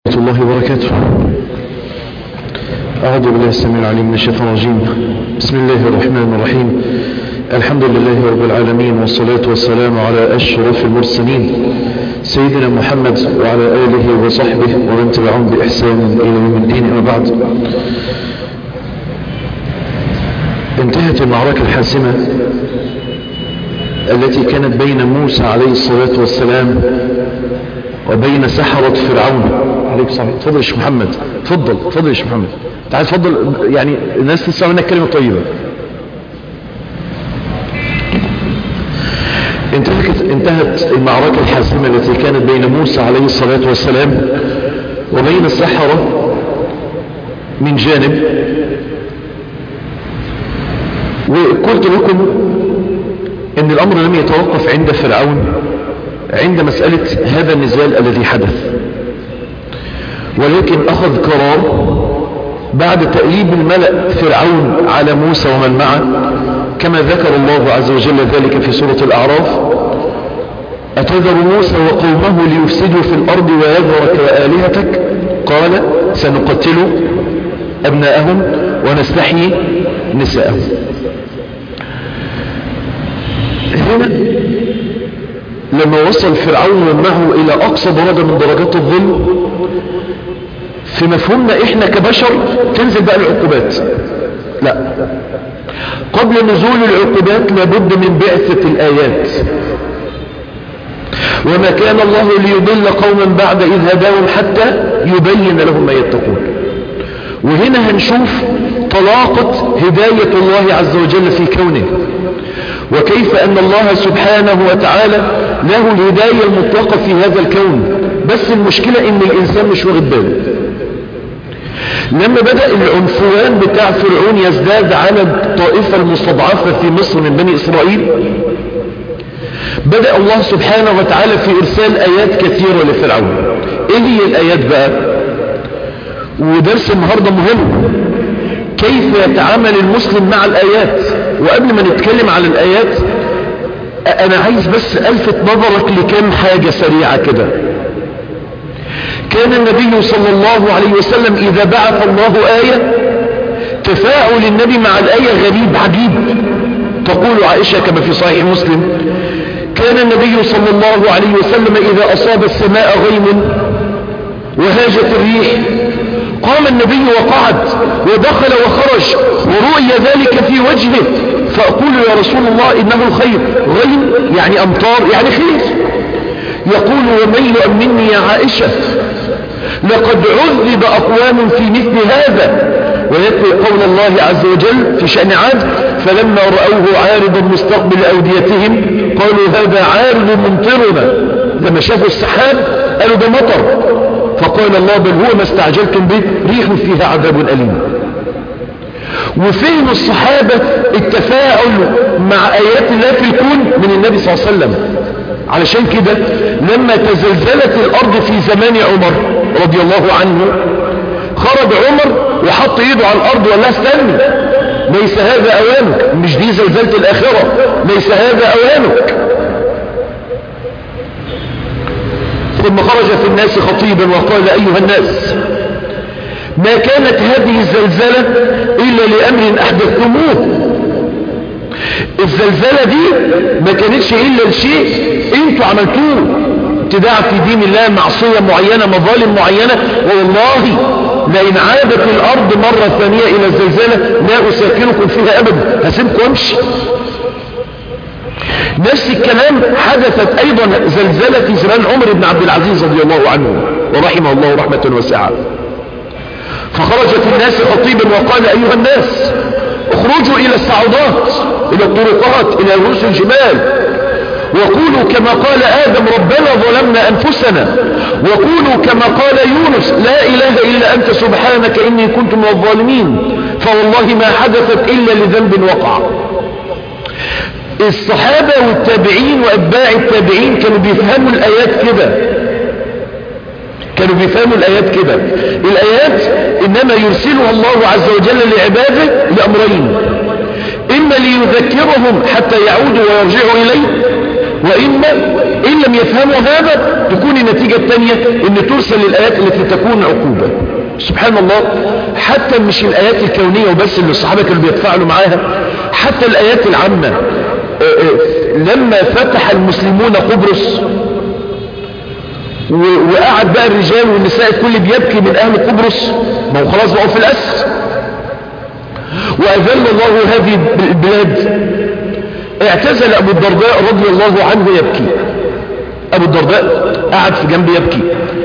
ورحمة الله وبركاته أعوذ بالله السميع العليم من الشيطان الرجيم بسم الله الرحمن الرحيم الحمد لله رب العالمين والصلاة والسلام على أشرف المرسلين سيدنا محمد وعلى آله وصحبه ومن تبعهم بإحسان إلى يوم الدين أما بعد انتهت المعركة الحاسمة التي كانت بين موسى عليه الصلاة والسلام وبين سحرة فرعون عليك الصلاة تفضل يا شيخ محمد تفضل تفضل يا شيخ محمد تعال تفضل يعني الناس تسمع منك كلمة طيبة انتهت, انتهت المعركة الحاسمة التي كانت بين موسى عليه الصلاة والسلام وبين السحرة من جانب وقلت لكم ان الامر لم يتوقف عند فرعون عند مسألة هذا النزال الذي حدث ولكن أخذ قرار بعد تأليب الملأ فرعون على موسى ومن معه كما ذكر الله عز وجل ذلك في سورة الأعراف أتذر موسى وقومه ليفسدوا في الأرض ويذرك وآلهتك قال سنقتل أبناءهم ونستحيي نساءهم هنا لما وصل فرعون ومعه إلى أقصى درجة من درجات الظلم في مفهومنا إحنا كبشر تنزل بقى العقوبات لا قبل نزول العقوبات لابد من بعثة الآيات وما كان الله ليضل قوما بعد إذ هداهم حتى يبين لهم ما يتقون وهنا هنشوف طلاقة هداية الله عز وجل في كونه وكيف أن الله سبحانه وتعالى له الهداية المطلقة في هذا الكون بس المشكلة ان الانسان مش واخد باله لما بدأ العنفوان بتاع فرعون يزداد على الطائفة المستضعفة في مصر من بني اسرائيل بدأ الله سبحانه وتعالى في ارسال ايات كثيرة لفرعون ايه هي الايات بقى ودرس النهاردة مهم كيف يتعامل المسلم مع الايات وقبل ما نتكلم على الايات انا عايز بس الفت نظرك لكم حاجة سريعة كده كان النبي صلى الله عليه وسلم اذا بعث الله آية تفاعل النبي مع الآية غريب عجيب تقول عائشة كما في صحيح مسلم كان النبي صلى الله عليه وسلم اذا اصاب السماء غيم وهاجت الريح قام النبي وقعد ودخل وخرج ورؤي ذلك في وجهه فأقول يا رسول الله إنه الخير غيم يعني أمطار يعني خير يقول ومن يؤمني يا عائشة لقد عذب أقوام في مثل هذا ويتلي قول الله عز وجل في شأن عاد فلما رأوه عارضا مستقبل أوديتهم قالوا هذا عارض ممطرنا لما شافوا السحاب قالوا ده مطر فقال الله بل هو ما استعجلتم به ريح فيها عذاب أليم وفهم الصحابة التفاعل مع آيات الله في الكون من النبي صلى الله عليه وسلم علشان كده لما تزلزلت الأرض في زمان عمر رضي الله عنه خرج عمر وحط ايده على الأرض وقال لها استنى ليس هذا أوانك مش دي زلزلة الآخرة ليس هذا أوانك ثم خرج في الناس خطيبا وقال أيها الناس ما كانت هذه الزلزلة إلا لأمر أحدثتموه الزلزلة دي ما كانتش إلا لشيء انتوا عملتوه ابتداع في دين الله معصية معينة مظالم معينة والله لئن عادت الأرض مرة ثانية إلى الزلزلة لا أساكنكم فيها أبدا هسيبكم امشي نفس الكلام حدثت أيضا زلزلة في زمان عمر بن عبد العزيز رضي الله عنه ورحمه الله رحمة واسعة فخرج في الناس خطيبا وقال أيها الناس اخرجوا إلى الصعودات إلى الطرقات إلى رؤوس الجبال وقولوا كما قال آدم ربنا ظلمنا أنفسنا وقولوا كما قال يونس لا إله إلا أنت سبحانك إني كنت من الظالمين فوالله ما حدثت إلا لذنب وقع الصحابة والتابعين وأتباع التابعين كانوا بيفهموا الآيات كده كانوا بيفهموا الآيات كده الآيات إنما يرسلها الله عز وجل لعباده لأمرين إما ليذكرهم حتى يعودوا ويرجعوا إليه وإما إن لم يفهموا هذا تكون النتيجة الثانية ان ترسل الآيات التي تكون عقوبة سبحان الله حتى مش الآيات الكونية وبس اللي الصحابة كانوا بيتفاعلوا معاها حتى الآيات العامة آه، آه، لما فتح المسلمون قبرص وقعد بقى الرجال والنساء الكل بيبكي من أهل قبرص ما هو خلاص بقوا في الأسر وأذل الله هذه البلاد اعتزل أبو الدرداء رضي الله عنه يبكي أبو الدرداء قعد في جنب يبكي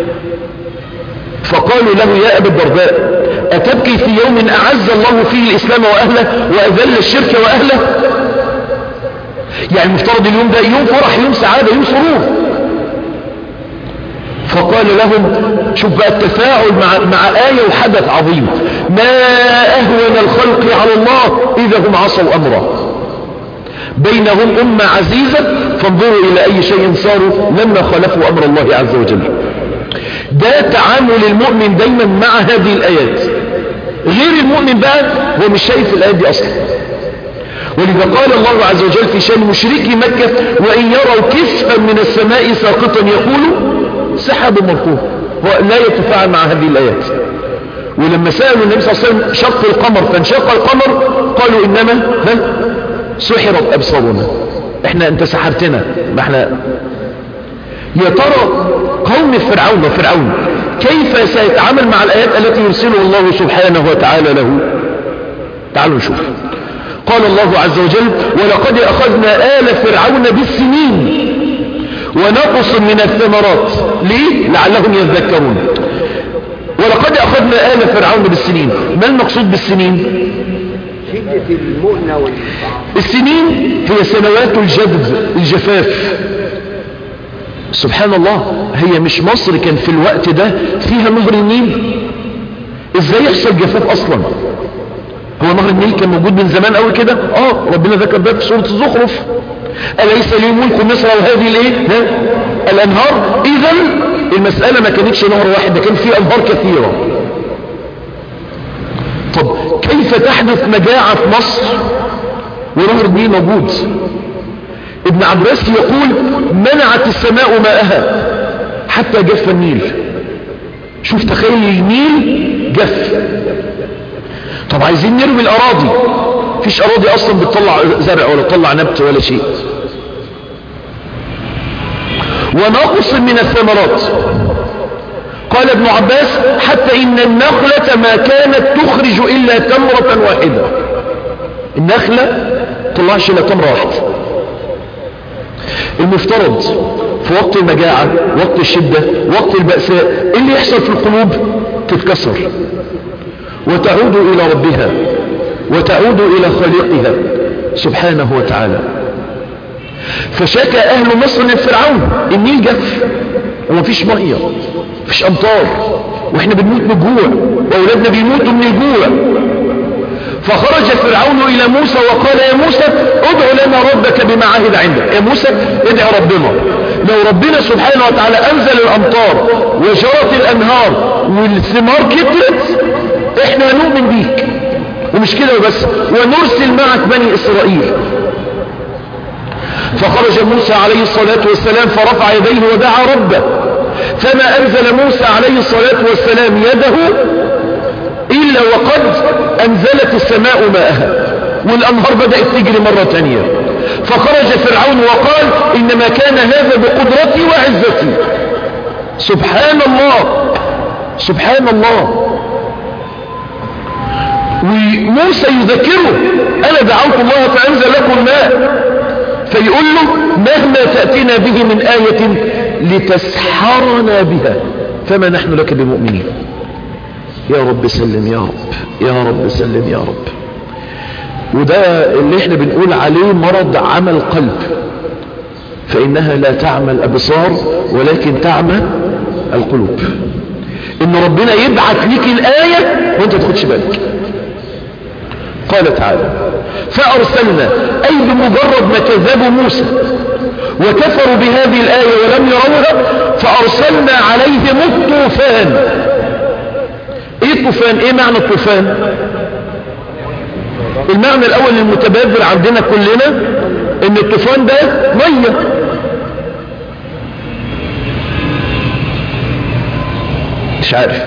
فقالوا له يا أبا الدرداء أتبكي في يوم أعز الله فيه الإسلام وأهله وأذل الشرك وأهله يعني مفترض اليوم ده يوم فرح يوم سعادة يوم سرور فقال لهم شوف بقى التفاعل مع, مع آية وحدث عظيم ما أهون الخلق على الله إذا هم عصوا أمره بينهم أمة عزيزة فانظروا إلى أي شيء صاروا لما خالفوا أمر الله عز وجل ده تعامل المؤمن دايما مع هذه الآيات غير المؤمن بقى هو مش شايف الآيات دي أصلا ولذا قال الله عز وجل في شان مشركي مكة وإن يروا كسفا من السماء ساقطا يقولوا سحب مركوب هو لا يتفاعل مع هذه الآيات ولما سألوا النبي صلى الله عليه وسلم شق القمر فانشق القمر قالوا إنما ها سحرت أبصارنا احنا انت سحرتنا ما احنا يا ترى قوم فرعون وفرعون كيف سيتعامل مع الآيات التي يرسلها الله سبحانه وتعالى له تعالوا نشوف قال الله عز وجل ولقد أخذنا آل فرعون بالسنين ونقص من الثمرات ليه لعلهم يذكرون ولقد أخذنا آل فرعون بالسنين ما المقصود بالسنين شدة المؤنة السنين هي سنوات الجدب الجفاف سبحان الله هي مش مصر كان في الوقت ده فيها نهر النيل ازاي يحصل جفاف اصلا هو نهر النيل كان موجود من زمان قوي كده اه ربنا ذكر ده في سورة الزخرف أليس لي ملك مصر وهذه الايه الانهار اذا المسألة ما كانتش نهر واحد ده كان في انهار كثيرة طب كيف تحدث مجاعة في مصر ونهر النيل موجود ابن عباس يقول منعت السماء ماءها حتى جف النيل شوف تخيل النيل جف طب عايزين نروي الاراضي فيش اراضي اصلا بتطلع زرع ولا تطلع نبت ولا شيء ونقص من الثمرات قال ابن عباس حتى ان النخلة ما كانت تخرج الا تمرة واحدة النخلة طلعش الا تمرة واحدة المفترض في وقت المجاعة وقت الشدة وقت البأساء اللي يحصل في القلوب تتكسر وتعود إلى ربها وتعود إلى خالقها سبحانه وتعالى فشكى أهل مصر لفرعون النيل جف ومفيش مية مفيش أمطار واحنا بنموت من الجوع وأولادنا بيموتوا من الجوع فخرج فرعون إلى موسى وقال يا موسى ادع لنا ربك بما عهد عندك يا موسى ادع ربنا لو ربنا سبحانه وتعالى أنزل الأمطار وجرت الأنهار والثمار كترت احنا هنؤمن بيك ومش كده وبس ونرسل معك بني إسرائيل فخرج موسى عليه الصلاة والسلام فرفع يديه ودعا ربه فما أنزل موسى عليه الصلاة والسلام يده إلا وقد أنزلت السماء ماءها والأنهار بدأت تجري مرة تانية فخرج فرعون وقال إنما كان هذا بقدرتي وعزتي سبحان الله سبحان الله وموسى يذكره أنا دعوت الله فأنزل لكم ماء فيقول له مهما تأتينا به من آية لتسحرنا بها فما نحن لك بمؤمنين يا رب سلم يا رب يا رب سلم يا رب وده اللي احنا بنقول عليه مرض عمى القلب فإنها لا تعمى الأبصار ولكن تعمى القلوب إن ربنا يبعث لك الآية وانت تاخدش بالك قال تعالى فأرسلنا أي بمجرد ما كذبوا موسى وكفروا بهذه الآية ولم يروها فأرسلنا عليهم الطوفان ايه الطوفان ايه معنى الطوفان المعنى الاول المتبادر عندنا كلنا ان الطوفان ده مية عارف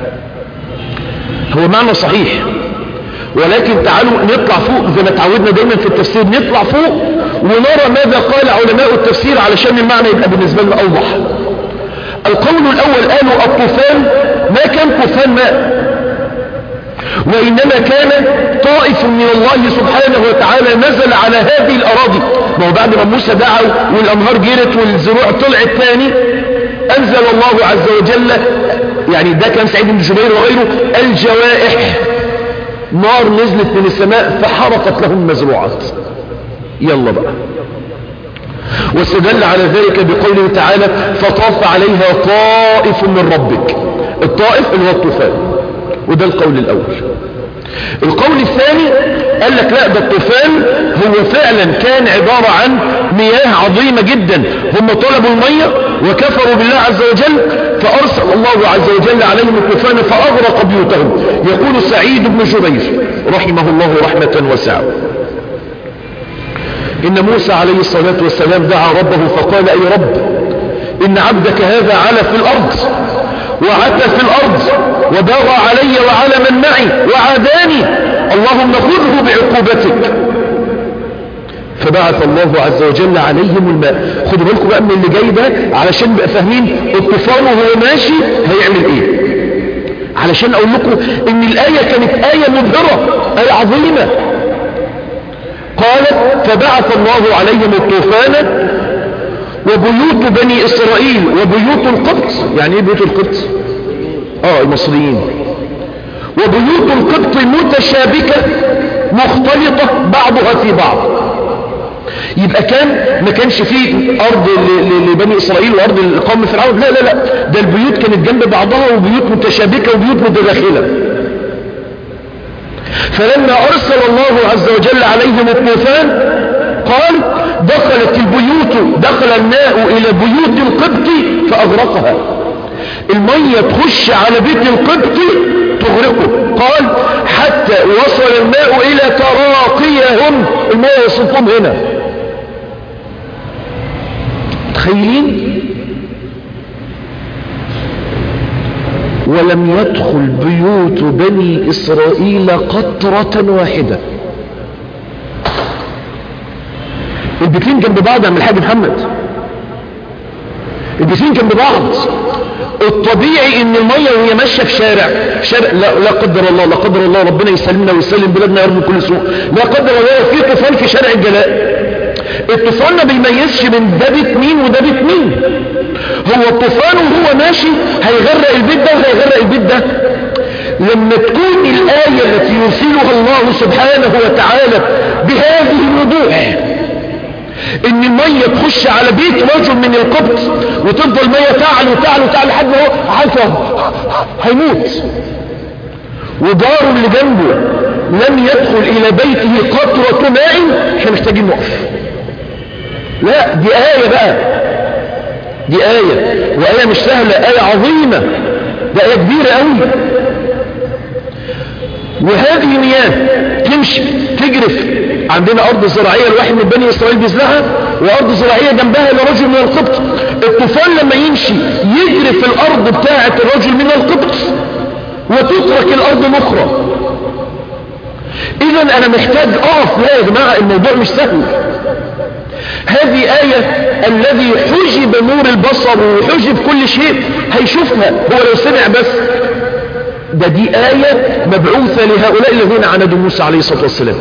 هو معنى صحيح ولكن تعالوا نطلع فوق زي ما تعودنا دايما في التفسير نطلع فوق ونرى ماذا قال علماء التفسير علشان المعنى يبقى بالنسبة لنا أوضح القول الأول قالوا الطوفان ما كان طوفان ماء وإنما كان طائف من الله سبحانه وتعالى نزل على هذه الأراضي ما هو بعد ما موسى دعا والأنهار جرت والزروع طلعت تاني أنزل الله عز وجل يعني ده كان سعيد بن جبير وغيره الجوائح نار نزلت من السماء فحرقت لهم المزروعات يلا بقى واستدل على ذلك بقوله تعالى فطاف عليها طائف من ربك الطائف اللي هو الطوفان وده القول الأول القول الثاني قال لك لا ده الطوفان هو فعلا كان عبارة عن مياه عظيمة جدا هم طلبوا المية وكفروا بالله عز وجل فأرسل الله عز وجل عليهم الطوفان فأغرق بيوتهم يقول سعيد بن جبير رحمه الله رحمة واسعة إن موسى عليه الصلاة والسلام دعا ربه فقال أي رب إن عبدك هذا على في الأرض وعتى في الأرض وبغى علي وعلى من معي وعاداني اللهم خذه بعقوبتك فبعث الله عز وجل عليهم الماء خدوا بالكم بقى من اللي جاي ده علشان نبقى فاهمين الطوفان وهو ماشي هيعمل ايه علشان اقول لكم ان الايه كانت ايه مبهره ايه عظيمه قالت فبعث الله عليهم الطوفان وبيوت بني إسرائيل وبيوت القبط يعني ايه بيوت القبط اه المصريين وبيوت القبط متشابكة مختلطة بعضها في بعض يبقى كان ما كانش فيه ارض لبني اسرائيل وارض لقوم فرعون لا لا لا ده البيوت كانت جنب بعضها وبيوت متشابكة وبيوت متداخلة فلما ارسل الله عز وجل عليهم الطوفان قال دخلت البيوت دخل الماء الى بيوت القبط فاغرقها المية تخش على بيت القبط تغرقه قال حتى وصل الماء الى تراقيهم الماء يصفهم هنا تخيلين ولم يدخل بيوت بني إسرائيل قطرة واحدة البيتين جنب بعض يا عم الحاج محمد البيتين جنب بعض الطبيعي ان المية وهي ماشية في شارع شارع لا, لا قدر الله لا قدر الله ربنا يسلمنا ويسلم بلادنا يرمي كل سوء لا قدر الله في طوفان في شارع الجلاء الطوفان ما بيميزش من ده بيت مين وده بيت مين هو الطوفان وهو ماشي هيغرق البيت ده وهيغرق البيت ده لما تكون الآية التي يرسلها الله سبحانه وتعالى بهذه الوضوح ان المية تخش على بيت رجل من القبط وتفضل مية تعلو تعلو تعلو لحد ما هو عارفه هيموت وجاره اللي جنبه لم يدخل الى بيته قطرة ماء احنا محتاجين نقف لا دي آية بقى دي آية وآية مش سهلة آية عظيمة ده آية كبيرة قوي وهذه مياه تمشي تجرف عندنا أرض زراعية الواحد من بني إسرائيل بيزرعها وأرض زراعية جنبها لرجل من القبط الطوفان لما يمشي يجرف الأرض بتاعة الرجل من القبط وتترك الأرض الأخرى إذا أنا محتاج أقف لا يا جماعة الموضوع مش سهل هذه آية الذي حجب نور البصر وحجب كل شيء هيشوفها هو لو سمع بس ده دي آية مبعوثة لهؤلاء الذين عندوا موسى عليه الصلاة والسلام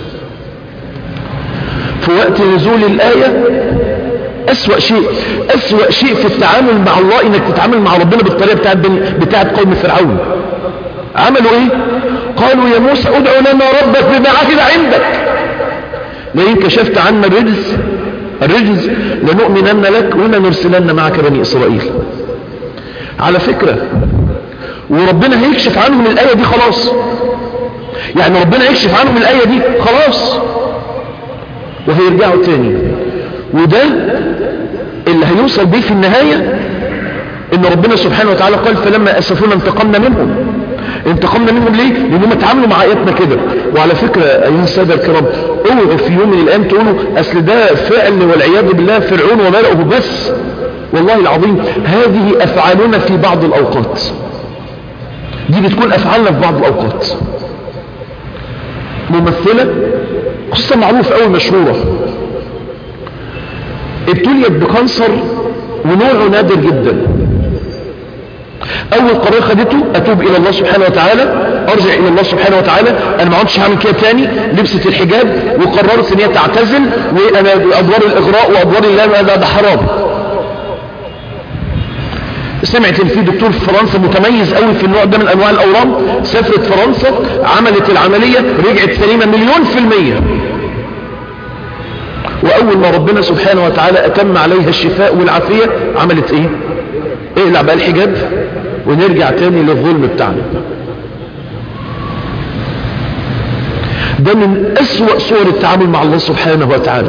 في وقت نزول الآية أسوأ شيء أسوأ شيء في التعامل مع الله إنك تتعامل مع ربنا بالطريقة بتاعت, بتاعت قوم فرعون عملوا إيه قالوا يا موسى ادعو لنا ربك بما عهد عندك لئن كشفت عنا الرجز الرجز لنؤمنن لك ولنرسلن معك بني إسرائيل على فكرة وربنا هيكشف عنهم الآية دي خلاص يعني ربنا يكشف عنهم الآية دي خلاص وهيرجعوا تاني وده اللي هيوصل بيه في النهاية ان ربنا سبحانه وتعالى قال فلما اسفونا انتقمنا منهم انتقمنا منهم ليه لانهم اتعاملوا مع اياتنا كده وعلى فكرة ايها السادة الكرام اوعوا في يوم من الايام تقولوا اصل ده فعل والعياذ بالله فرعون وملأه بس والله العظيم هذه افعالنا في بعض الاوقات دي بتكون افعالنا في بعض الاوقات ممثلة قصة معروفة أوي مشهورة ابتليت بكانسر ونوعه نادر جدا اول قرار خدته اتوب الى الله سبحانه وتعالى ارجع الى الله سبحانه وتعالى انا ما عدتش هعمل كده تاني لبست الحجاب وقررت ان هي تعتزل وانا ادوار الاغراء وادوار الله ده, ده حرام سمعت ان في دكتور في فرنسا متميز قوي في النوع ده من انواع الاورام سافرت فرنسا عملت العملية رجعت سليمة مليون في المية واول ما ربنا سبحانه وتعالى اتم عليها الشفاء والعافية عملت ايه اقلع بقى الحجاب ونرجع تاني للظلم بتاعنا ده من اسوأ صور التعامل مع الله سبحانه وتعالى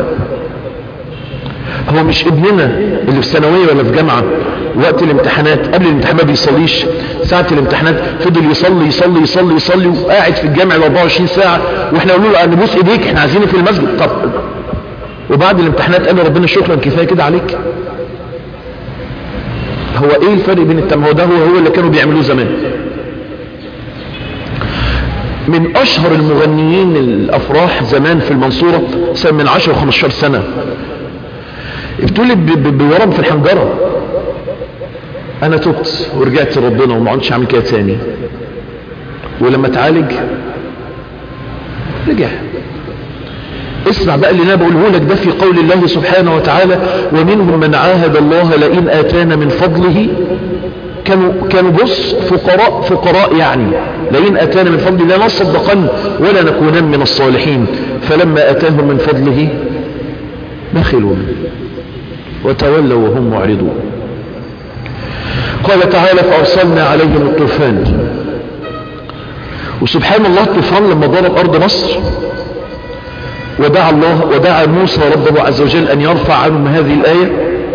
هو مش ابننا اللي في ثانويه ولا في جامعه وقت الامتحانات قبل الامتحان ما بيصليش ساعه الامتحانات فضل يصلي يصلي يصلي يصلي وقاعد في الجامع ال 24 ساعه واحنا قلنا له نبوس ايديك احنا عايزينه في المسجد طب وبعد الامتحانات قال ربنا شكرا كفايه كده عليك هو ايه الفرق بين التم هو ده هو هو اللي كانوا بيعملوه زمان من اشهر المغنيين الافراح زمان في المنصورة سنة من 10 و 15 سنة ابتلت بورم في الحنجرة انا تبت ورجعت لربنا وما عدتش اعمل كده تاني ولما اتعالج رجع اسمع بقى اللي انا بقوله لك ده في قول الله سبحانه وتعالى ومنهم من عاهد الله لئن اتانا من فضله كانوا كانوا بص فقراء فقراء يعني لئن اتانا من فضله لا نصدقن ولا نكونن من الصالحين فلما اتاهم من فضله بخلوا وتولوا وهم معرضون قال تعالى فارسلنا عليهم الطوفان وسبحان الله الطوفان لما ضرب ارض مصر ودعا الله ودعا موسى ربه عز وجل أن يرفع عنهم هذه الآية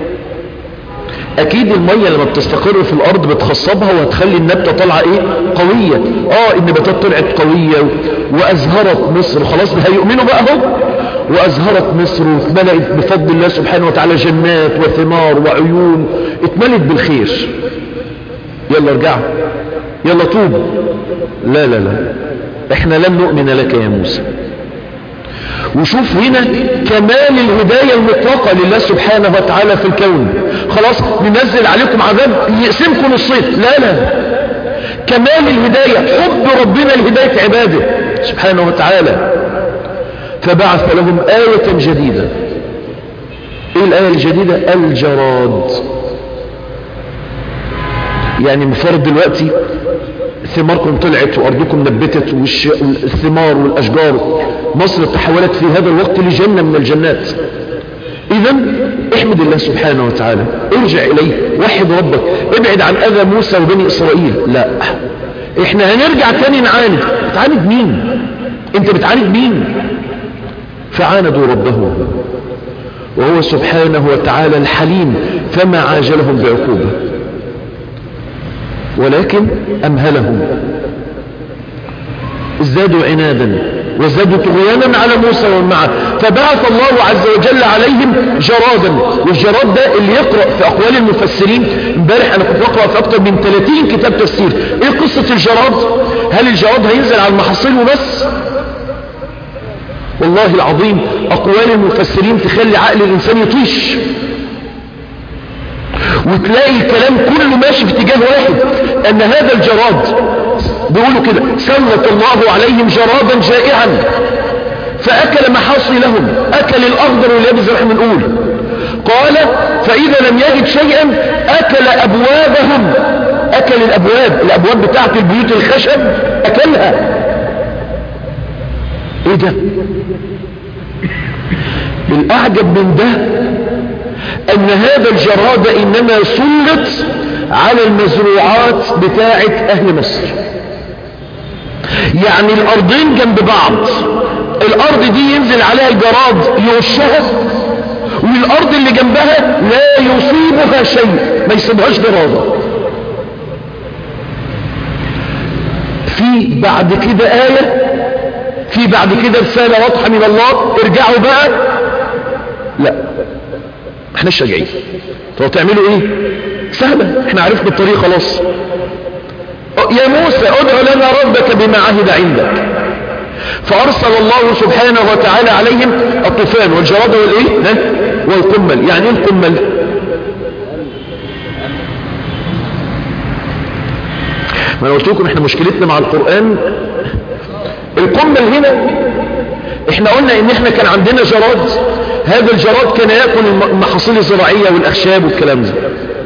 أكيد المية لما بتستقر في الأرض بتخصبها وهتخلي النبتة طالعة إيه قوية آه النباتات طلعت قوية وأزهرت مصر خلاص هيؤمنوا بقى هم وأزهرت مصر واتملأت بفضل الله سبحانه وتعالى جنات وثمار وعيون اتملت بالخير يلا ارجعوا يلا توبوا لا لا لا احنا لن نؤمن لك يا موسى وشوف هنا كمال الهداية المطلقة لله سبحانه وتعالى في الكون خلاص ننزل عليكم عذاب يقسمكم الصيف لا لا كمال الهداية حب ربنا لهداية عباده سبحانه وتعالى فبعث لهم آية جديدة ايه الآية الجديدة الجراد يعني مفترض دلوقتي ثماركم طلعت وأرضكم نبتت والثمار والأشجار مصر تحولت في هذا الوقت لجنة من الجنات إذا احمد الله سبحانه وتعالى ارجع إليه وحد ربك ابعد عن أذى موسى وبني إسرائيل لا احنا هنرجع تاني نعاند بتعاند مين انت بتعاند مين فعاندوا ربهم وهو سبحانه وتعالى الحليم فما عاجلهم بعقوبة ولكن أمهلهم ازدادوا عنادا وازدادوا طغيانا على موسى ومن معه فبعث الله عز وجل عليهم جرادا والجراد ده اللي يقرأ في أقوال المفسرين امبارح أنا كنت بقرأ في أكثر من 30 كتاب تفسير إيه قصة الجراد هل الجراد هينزل على المحاصيل وبس والله العظيم أقوال المفسرين تخلي عقل الإنسان يطيش وتلاقي الكلام كله ماشي في اتجاه واحد ان هذا الجراد بيقولوا كده سلط الله عليهم جرادا جائعا فاكل محاصيلهم اكل الاخضر واليابس زي ما بنقول قال فاذا لم يجد شيئا اكل ابوابهم اكل الابواب الابواب بتاعت البيوت الخشب اكلها ايه ده الاعجب من ده ان هذا الجراد انما سلط على المزروعات بتاعة اهل مصر يعني الارضين جنب بعض الارض دي ينزل عليها الجراد يوشها والارض اللي جنبها لا يصيبها شيء ما يصيبهاش جرادة في بعد كده آية في بعد كده رسالة واضحة من الله ارجعوا بقى لا احناش راجعين طب تعملوا ايه سهلة احنا عرفنا الطريق خلاص يا موسى ادع لنا ربك بما عهد عندك فأرسل الله سبحانه وتعالى عليهم الطوفان والجراد والإيه ها؟ والقمل يعني ايه القمل ما انا قلت لكم احنا مشكلتنا مع القرآن القمل هنا احنا قلنا ان احنا كان عندنا جراد هذا الجراد كان يأكل المحاصيل الزراعية والأخشاب والكلام ده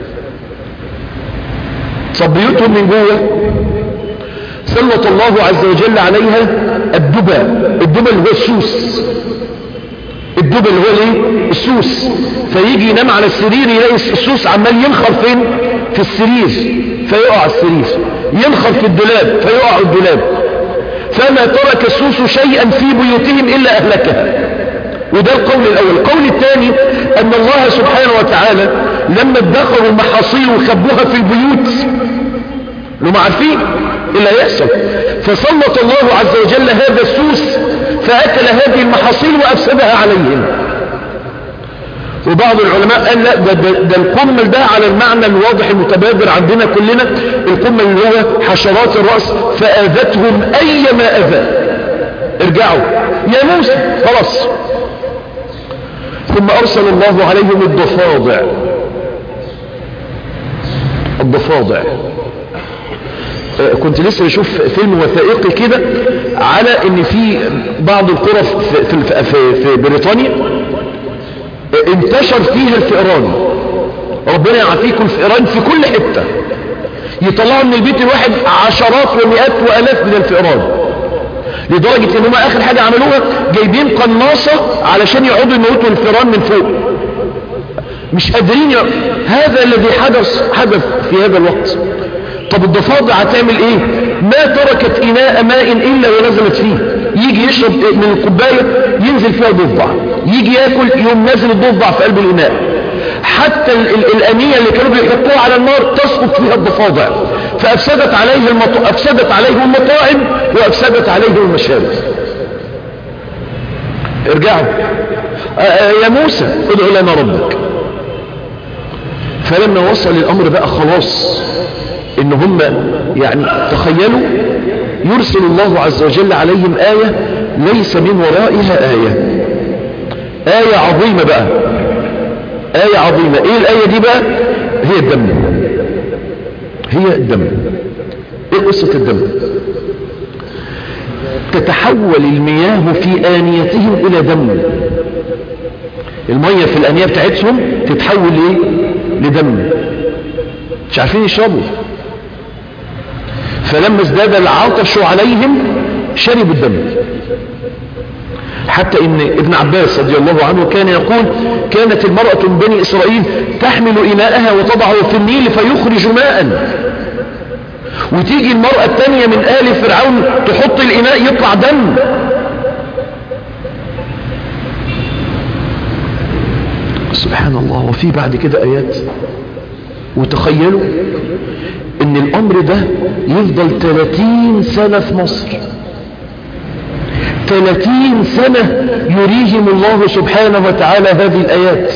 طب بيوتهم من جوه سلط الله عز وجل عليها الدبا الدبا اللي هو السوس الدبا اللي هو الايه السوس فيجي ينام على السرير يلاقي السوس عمال ينخر فين في السرير فيقع السرير ينخر في الدولاب فيقع الدولاب فما ترك السوس شيئا في بيوتهم الا اهلكها وده القول الاول القول الثاني ان الله سبحانه وتعالى لما ادخروا المحاصيل وخبوها في البيوت لهم عارفين اللي هيحصل فسلط الله عز وجل هذا السوس فأكل هذه المحاصيل وأفسدها عليهم وبعض العلماء قال لا ده, ده, ده القمل ده على المعنى الواضح المتبادر عندنا كلنا القمل اللي هو حشرات الرأس فآذتهم أيما أذى ارجعوا يا موسى خلاص ثم أرسل الله عليهم الضفادع الضفادع كنت لسه بشوف فيلم وثائقي كده على ان في بعض القرى في, في, في, في بريطانيا انتشر فيها الفئران ربنا يعافيكم الفئران في كل حتة يطلعوا من البيت الواحد عشرات ومئات والاف من الفئران لدرجة ان هم اخر حاجة عملوها جايبين قناصة علشان يقعدوا يموتوا الفئران من فوق مش قادرين ي... هذا الذي حدث حدث في هذا الوقت طب الضفادع هتعمل ايه ما تركت اناء ماء الا ونزلت فيه يجي يشرب من الكوبايه ينزل فيها ضفدع يجي ياكل يوم نازل الضفدع في قلب الاناء حتى ال ال الانيه اللي كانوا بيحطوها على النار تسقط فيها الضفادع فافسدت عليه المط... افسدت عليهم المطاعم وافسدت عليهم المشارب ارجعوا آآ يا موسى ادعو لنا ربك فلما وصل الامر بقى خلاص ان هم يعني تخيلوا يرسل الله عز وجل عليهم آية ليس من ورائها آية آية عظيمة بقى آية عظيمة ايه الآية دي بقى هي الدم هي الدم ايه قصة الدم تتحول المياه في آنيتهم إلى دم المية في الآنية بتاعتهم تتحول ايه لدم مش عارفين يشربوا فلما ازداد العطش عليهم شربوا الدم حتى ان ابن عباس رضي الله عنه كان يقول كانت المرأة من بني اسرائيل تحمل اناءها وتضعه في النيل فيخرج ماء وتيجي المرأة الثانية من آل فرعون تحط الإناء يطلع دم سبحان الله وفي بعد كده آيات وتخيلوا ان الامر ده يفضل 30 سنة في مصر 30 سنة يريهم الله سبحانه وتعالى هذه الايات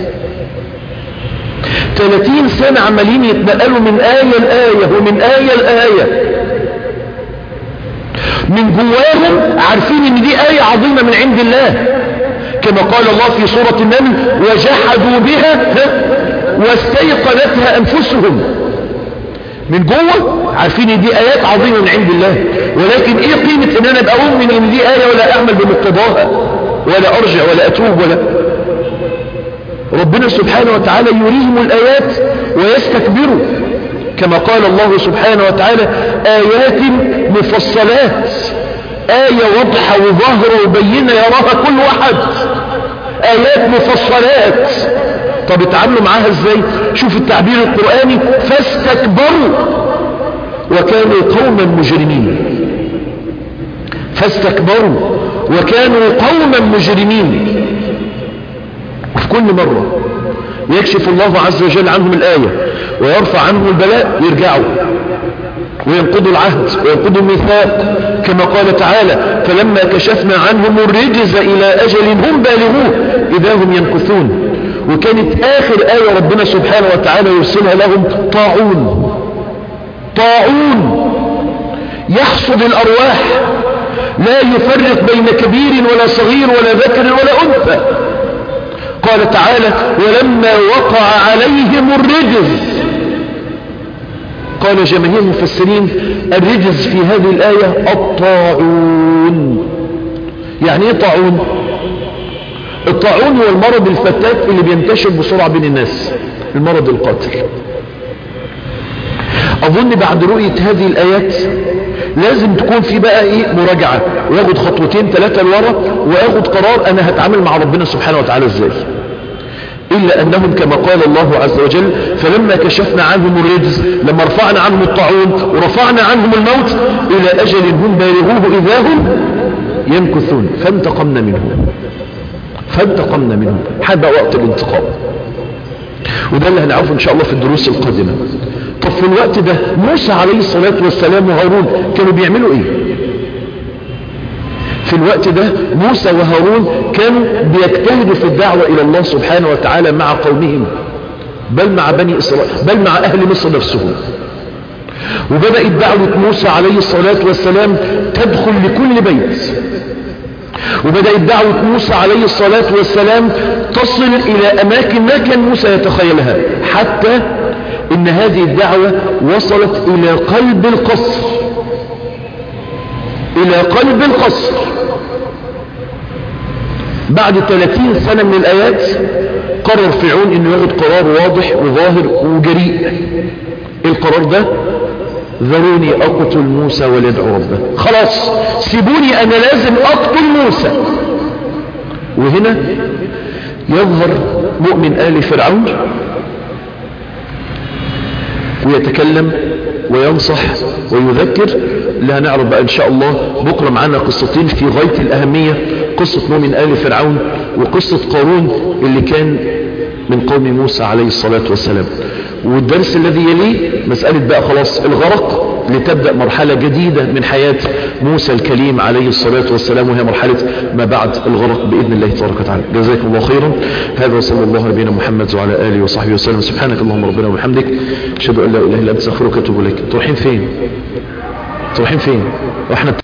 30 سنة عمالين يتنقلوا من آية لآية ومن آية لآية من جواهم عارفين ان دي آية عظيمة من عند الله كما قال الله في سورة النمل وجحدوا بها واستيقنتها انفسهم من جوه عارفين ان دي ايات عظيمة من عند الله ولكن ايه قيمة ان انا ابقى اؤمن ان دي اية ولا اعمل بمقتضاها ولا ارجع ولا اتوب ولا ربنا سبحانه وتعالى يريهم الايات ويستكبروا كما قال الله سبحانه وتعالى ايات مفصلات آية واضحة وظاهرة وبينة يراها كل واحد آيات مفصلات طب اتعاملوا معاها ازاي شوف التعبير القرآني فاستكبروا وكانوا قوما مجرمين فاستكبروا وكانوا قوما مجرمين وفي كل مرة يكشف الله عز وجل عنهم الآية ويرفع عنهم البلاء يرجعوا وينقضوا العهد وينقضوا الميثاق كما قال تعالى فلما كشفنا عنهم الرجز إلى أجل هم بالغوه إذا هم ينكثون وكانت آخر آية ربنا سبحانه وتعالى يرسلها لهم طاعون طاعون يحصد الأرواح لا يفرق بين كبير ولا صغير ولا ذكر ولا أنثى قال تعالى ولما وقع عليهم الرجز قال جماهير المفسرين الرجز في هذه الآية الطاعون يعني ايه طاعون الطاعون هو المرض الفتاك اللي بينتشر بسرعة بين الناس المرض القاتل اظن بعد رؤية هذه الايات لازم تكون في بقى ايه مراجعة وياخد خطوتين ثلاثة لورا وياخد قرار انا هتعامل مع ربنا سبحانه وتعالى ازاي إلا أنهم كما قال الله عز وجل فلما كشفنا عنهم الرجز لما رفعنا عنهم الطاعون ورفعنا عنهم الموت إلى أجل هم بالغوه إذا هم ينكثون فانتقمنا منهم فانتقمنا منهم حد وقت الانتقام وده اللي هنعرفه إن شاء الله في الدروس القادمة طب في الوقت ده موسى عليه الصلاة والسلام وهارون كانوا بيعملوا ايه في الوقت ده موسى وهارون كانوا بيجتهدوا في الدعوة إلى الله سبحانه وتعالى مع قومهم بل مع بني إسرائيل بل مع أهل مصر نفسهم وبدأت دعوة موسى عليه الصلاة والسلام تدخل لكل بيت وبدأت دعوة موسى عليه الصلاة والسلام تصل إلى أماكن ما كان موسى يتخيلها حتى إن هذه الدعوة وصلت إلى قلب القصر إلى قلب القصر بعد 30 سنة من الآيات قرر فرعون إنه ياخد قرار واضح وظاهر وجريء القرار ده ذروني أقتل موسى وليدعو ربه خلاص سيبوني أنا لازم أقتل موسى وهنا يظهر مؤمن آل فرعون ويتكلم وينصح ويذكر اللي هنعرف بقى ان شاء الله بكرة معانا قصتين في غاية الاهمية قصة مؤمن آل فرعون وقصة قارون اللي كان من قوم موسى عليه الصلاة والسلام والدرس الذي يليه مسألة بقى خلاص الغرق لتبدأ مرحلة جديدة من حياة موسى الكليم عليه الصلاة والسلام وهي مرحلة ما بعد الغرق بإذن الله تبارك وتعالى جزاكم الله خيرا هذا صلى الله على نبينا محمد وعلى آله وصحبه وسلم سبحانك اللهم ربنا وبحمدك أشهد أن لا إله إلا أنت أستغفرك وأتوب إليك تروحين فين تروحين فين واحنا